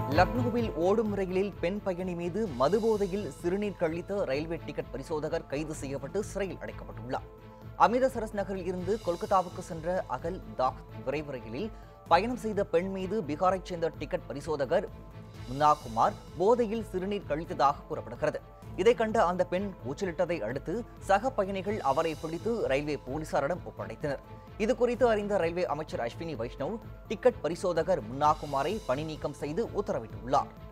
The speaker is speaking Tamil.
லக்னோவில் ஓடும் ரயிலில் பெண் பயணி மீது மதுபோதையில் சிறுநீர் கழித்த ரயில்வே டிக்கெட் பரிசோதகர் கைது செய்யப்பட்டு சிறையில் அடைக்கப்பட்டுள்ளார் அமிர்தசரஸ் நகரில் இருந்து கொல்கத்தாவுக்கு சென்ற அகல் தாக் விரைவு ரயிலில் பயணம் செய்த பெண் மீது பீகாரைச் சேர்ந்த டிக்கெட் பரிசோதகர் முன்னா குமார் போதையில் சிறுநீர் கழித்ததாக கூறப்படுகிறது இதை கண்ட அந்த பெண் கூச்சலிட்டதை அடுத்து சக பயணிகள் அவரை பிடித்து ரயில்வே போலீசாரிடம் ஒப்படைத்தனர் இது குறித்து அறிந்த ரயில்வே அமைச்சர் அஸ்வினி வைஷ்ணவ் டிக்கெட் பரிசோதகர் முன்னா குமாரை பணி நீக்கம் செய்து உத்தரவிட்டுள்ளார்